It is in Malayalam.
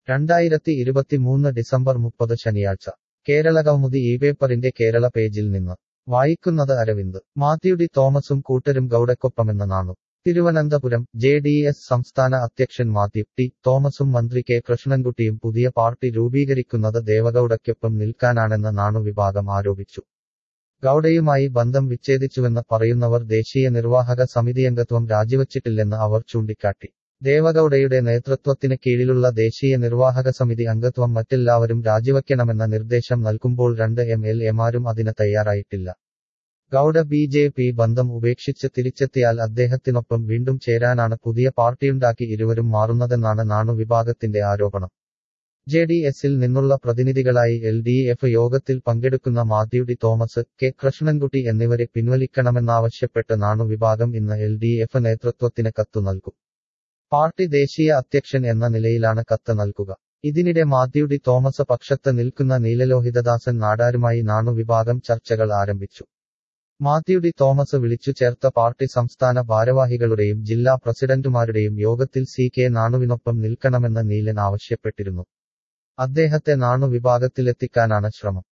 രണ്ടായിരത്തി ഇരുപത്തിമൂന്ന് ഡിസംബർ മുപ്പത് ശനിയാഴ്ച കേരളകൗമുദി ഈ പേപ്പറിന്റെ കേരള പേജിൽ നിന്ന് വായിക്കുന്നത് അരവിന്ദ് മാത്യുടി തോമസും കൂട്ടരും ഗൌഡയ്ക്കൊപ്പമെന്ന Nanu Thiruvananthapuram J D S സംസ്ഥാന അധ്യക്ഷൻ മാത്യു ടി തോമസും മന്ത്രി കെ കൃഷ്ണൻകുട്ടിയും പുതിയ പാർട്ടി രൂപീകരിക്കുന്നത് ദേവഗൌഡയ്ക്കൊപ്പം നിൽക്കാനാണെന്ന് നാണു വിഭാഗം ആരോപിച്ചു ഗൌഡയുമായി ബന്ധം വിച്ഛേദിച്ചുവെന്ന് പറയുന്നവർ ദേശീയ നിർവാഹക സമിതിയംഗത്വം രാജിവച്ചിട്ടില്ലെന്ന് അവർ ചൂണ്ടിക്കാട്ടി ദേവഗൌഡയുടെ നേതൃത്വത്തിന് കീഴിലുള്ള ദേശീയ നിർവാഹക സമിതി അംഗത്വം മറ്റെല്ലാവരും രാജിവയ്ക്കണമെന്ന നിർദ്ദേശം നൽകുമ്പോൾ രണ്ട് എം എൽ എമാരും അതിന് തയ്യാറായിട്ടില്ല ഗൌഡ ബി ജെ പി ബന്ധം ഉപേക്ഷിച്ച് തിരിച്ചെത്തിയാൽ അദ്ദേഹത്തിനൊപ്പം വീണ്ടും ചേരാനാണ് പുതിയ പാർട്ടിയുണ്ടാക്കി ഇരുവരും മാറുന്നതെന്നാണ് നാണു വിഭാഗത്തിന്റെ ആരോപണം ജെ ഡി എസിൽ നിന്നുള്ള പ്രതിനിധികളായി എൽ ഡി എഫ് യോഗത്തിൽ പങ്കെടുക്കുന്ന മാത്യുടി തോമസ് കെ കൃഷ്ണൻകുട്ടി എന്നിവരെ പിൻവലിക്കണമെന്നാവശ്യപ്പെട്ട് നാണു വിഭാഗം ഇന്ന് എൽ ഡി എഫ് നേതൃത്വത്തിന് കത്തു നൽകും പാർട്ടി ദേശീയ അധ്യക്ഷൻ എന്ന നിലയിലാണ് കത്ത് നൽകുക ഇതിനിടെ മാത്യുടി തോമസ് പക്ഷത്ത് നിൽക്കുന്ന നീലലോഹിതദാസൻ നാടാരുമായി നാണു വിഭാഗം ചർച്ചകൾ ആരംഭിച്ചു മാത്യുടി തോമസ് വിളിച്ചു ചേർത്ത പാർട്ടി സംസ്ഥാന ഭാരവാഹികളുടെയും ജില്ലാ പ്രസിഡന്റുമാരുടെയും യോഗത്തിൽ സി കെ നാണുവിനൊപ്പം നിൽക്കണമെന്ന് നീലൻ ആവശ്യപ്പെട്ടിരുന്നു അദ്ദേഹത്തെ നാണു വിഭാഗത്തിലെത്തിക്കാനാണ് ശ്രമം